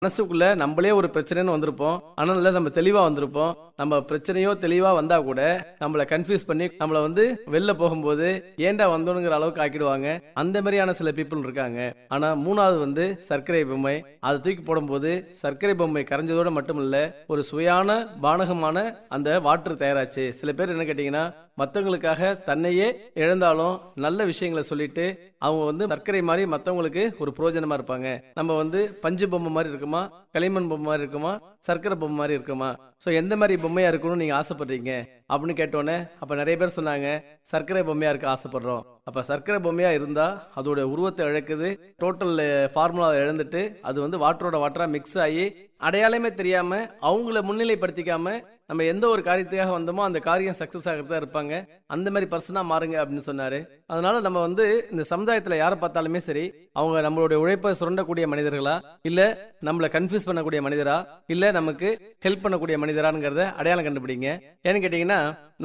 மனசுக்குள்ள நம்மளே ஒரு பிரச்சனைன்னு வந்திருப்போம் ஆனா இல்ல நம்ம தெளிவா வந்திருப்போம் நம்ம பிரச்சனையோ தெளிவா வந்தா கூட நம்மள கன்ஃபியூஸ் பண்ணி நம்மள வந்து வெளில போகும்போது ஏன்டா வந்தோனுங்கிற அளவுக்கு ஆக்கிடுவாங்க அந்த மாதிரியான சில பீப்புள் இருக்காங்க ஆனா மூணாவது வந்து சர்க்கரை பொம்மை அதை தூக்கி போடும்போது சர்க்கரை பொம்மை கரைஞ்சதோட மட்டும் இல்ல ஒரு சுவையான பானகமான அந்த வாட்டர் தயாராச்சு சில பேர் என்ன கேட்டீங்கன்னா மத்தவங்களுக்காக தன்னையே இழந்தாலும் நல்ல விஷயங்களை சொல்லிட்டு அவங்க வந்து சர்க்கரை மாதிரி மத்தவங்களுக்கு ஒரு பிரயோஜனமா இருப்பாங்க நம்ம வந்து பஞ்சு பொம்மை மாதிரி இருக்குமா களிமண் பொம்மை மாதிரி இருக்குமா சர்க்கரை பொம்மை மாதிரி இருக்குமா சோ எந்த மாதிரி பொம்மையா இருக்கணும்னு நீங்க ஆசைப்படுறீங்க அப்படின்னு கேட்டோன்னே அப்ப நிறைய பேர் சொன்னாங்க சர்க்கரை பொம்மையா இருக்க ஆசைப்படுறோம் அப்ப சர்க்கரை பொம்மையா இருந்தா அதோட உருவத்தை இழக்குது டோட்டல் ஃபார்முலா இழந்துட்டு அது வந்து வாட்டரோட வாட்டரா மிக்ஸ் ஆகி அடையாளமே தெரியாம அவங்கள முன்னிலைப்படுத்திக்காம நம்ம எந்த ஒரு காரியத்துக்காக வந்தோமோ அந்த காரியம் சக்சஸ் ஆகிறதா இருப்பாங்க அந்த மாதிரி பர்சனா மாறுங்க அப்படின்னு சொன்னாரு அதனால நம்ம வந்து இந்த சமுதாயத்துல யாரை பார்த்தாலுமே சரி அவங்க நம்மளுடைய உழைப்பை சுரண்டக்கூடிய மனிதர்களா இல்ல நம்மள கன்ஃபியூஸ் பண்ணக்கூடிய மனிதரா இல்ல நமக்கு ஹெல்ப் பண்ணக்கூடிய மனிதராங்கிறத அடையாளம் கண்டுபிடிங்க ஏன்னு கேட்டீங்கன்னா